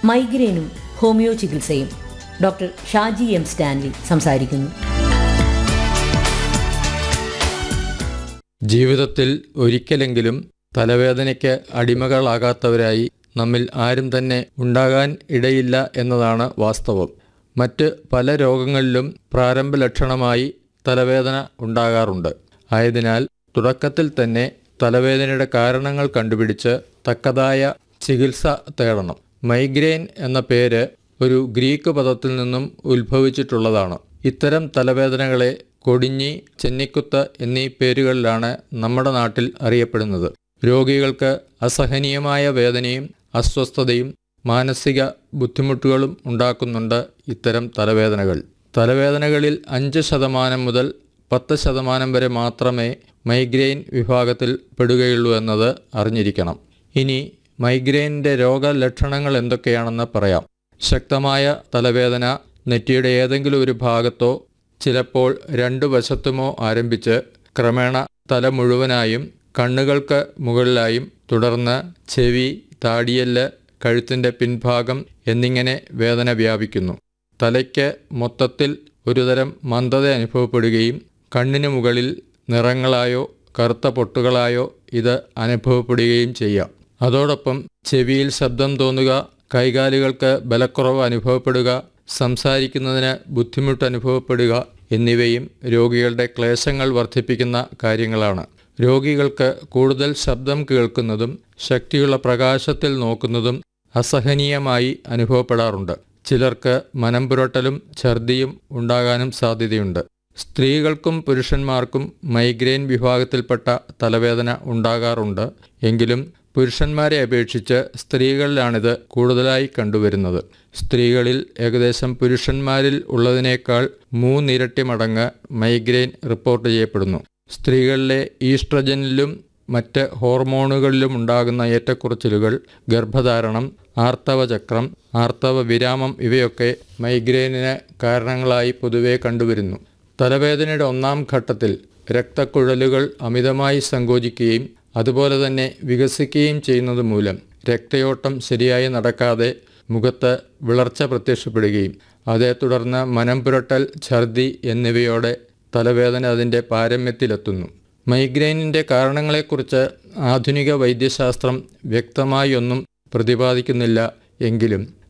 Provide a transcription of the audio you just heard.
മൈഗ്രെയിനും homeo ചികിത്സയും doctor Shaji M Stanley സംസാരിക്കുന്നു ജീവിതത്തിൽ ഒരിക്കലെങ്കിലും തലവേദനയ്ക്ക് അടിമകളാകാത്തവരായി നമ്മിൽ ആരും തന്നെ ഉണ്ടാകാൻ ഇടയില്ല എന്നതാണ് വാസ്തവം മറ്റ് പല രോഗങ്ങളിലും പ്രാരംഭ ലക്ഷണമായി തലവേദന ഉണ്ടാകാറുണ്ട് ആയതിനാൽ തുടക്കത്തിൽ തന്നെ തലവേദനയുടെ കാരണങ്ങൾ കണ്ടുപിടിച്ച് തക്കതായ ചികിത്സ തേടണം മൈഗ്രെയിൻ എന്ന പേര് ഒരു ഗ്രീക്ക് പദത്തിൽ നിന്നും ഉത്ഭവിച്ചിട്ടുള്ളതാണ് ഇത്തരം തലവേദനകളെ കൊടിഞ്ഞി ചെന്നിക്കുത്ത് എന്നീ പേരുകളിലാണ് നമ്മുടെ നാട്ടിൽ അറിയപ്പെടുന്നത് രോഗികൾക്ക് അസഹനീയമായ വേദനയും അസ്വസ്ഥതയും മാനസിക ബുദ്ധിമുട്ടുകളും ഉണ്ടാക്കുന്നുണ്ട് ഇത്തരം തലവേദനകൾ തലവേദനകളിൽ അഞ്ച് ശതമാനം മുതൽ പത്ത് ശതമാനം വരെ മാത്രമേ മൈഗ്രെയിൻ വിഭാഗത്തിൽ പെടുകയുള്ളൂ എന്നത് അറിഞ്ഞിരിക്കണം ഇനി മൈഗ്രെയിനിൻ്റെ രോഗലക്ഷണങ്ങൾ എന്തൊക്കെയാണെന്ന് പറയാം ശക്തമായ തലവേദന നെറ്റിയുടെ ഏതെങ്കിലും ഒരു ഭാഗത്തോ ചിലപ്പോൾ രണ്ടു വശത്തുമോ ആരംഭിച്ച് ക്രമേണ തല മുഴുവനായും കണ്ണുകൾക്ക് മുകളിലായും തുടർന്ന് ചെവി താടിയല് കഴുത്തിൻ്റെ പിൻഭാഗം എന്നിങ്ങനെ വേദന വ്യാപിക്കുന്നു തലയ്ക്ക് മൊത്തത്തിൽ ഒരുതരം മന്ദത അനുഭവപ്പെടുകയും കണ്ണിന് മുകളിൽ നിറങ്ങളായോ കറുത്ത പൊട്ടുകളായോ ഇത് അനുഭവപ്പെടുകയും ചെയ്യാം അതോടൊപ്പം ചെവിയിൽ ശബ്ദം തോന്നുക കൈകാലുകൾക്ക് ബലക്കുറവ് അനുഭവപ്പെടുക സംസാരിക്കുന്നതിന് ബുദ്ധിമുട്ട് അനുഭവപ്പെടുക എന്നിവയും രോഗികളുടെ ക്ലേശങ്ങൾ വർദ്ധിപ്പിക്കുന്ന കാര്യങ്ങളാണ് രോഗികൾക്ക് കൂടുതൽ ശബ്ദം കേൾക്കുന്നതും ശക്തിയുള്ള പ്രകാശത്തിൽ നോക്കുന്നതും അസഹനീയമായി അനുഭവപ്പെടാറുണ്ട് ചിലർക്ക് മനംപുരട്ടലും ഛർദിയും ഉണ്ടാകാനും സാധ്യതയുണ്ട് സ്ത്രീകൾക്കും പുരുഷന്മാർക്കും മൈഗ്രെയിൻ വിഭാഗത്തിൽപ്പെട്ട തലവേദന ഉണ്ടാകാറുണ്ട് എങ്കിലും പുരുഷന്മാരെ അപേക്ഷിച്ച് സ്ത്രീകളിലാണിത് കൂടുതലായി കണ്ടുവരുന്നത് സ്ത്രീകളിൽ ഏകദേശം പുരുഷന്മാരിൽ ഉള്ളതിനേക്കാൾ മൂന്നിരട്ടി മടങ്ങ് മൈഗ്രെയിൻ റിപ്പോർട്ട് ചെയ്യപ്പെടുന്നു സ്ത്രീകളിലെ ഈസ്ട്രജനിലും മറ്റ് ഹോർമോണുകളിലും ഉണ്ടാകുന്ന ഏറ്റക്കുറച്ചിലുകൾ ഗർഭധാരണം ആർത്തവചക്രം ആർത്തവ വിരാമം ഇവയൊക്കെ മൈഗ്രെയിനിന് കാരണങ്ങളായി പൊതുവെ കണ്ടുവരുന്നു തലവേദനയുടെ ഒന്നാം ഘട്ടത്തിൽ രക്തക്കുഴലുകൾ അമിതമായി സങ്കോചിക്കുകയും അതുപോലെ തന്നെ വികസിക്കുകയും ചെയ്യുന്നത് മൂലം രക്തയോട്ടം ശരിയായി നടക്കാതെ മുഖത്ത് വിളർച്ച പ്രത്യക്ഷപ്പെടുകയും അതേ തുടർന്ന് മനം പുരട്ടൽ ഛർദി എന്നിവയോടെ തലവേദന അതിൻ്റെ പാരമ്യത്തിലെത്തുന്നു മൈഗ്രെയിനിൻ്റെ കാരണങ്ങളെക്കുറിച്ച് ആധുനിക വൈദ്യശാസ്ത്രം വ്യക്തമായി ഒന്നും പ്രതിപാദിക്കുന്നില്ല എങ്കിലും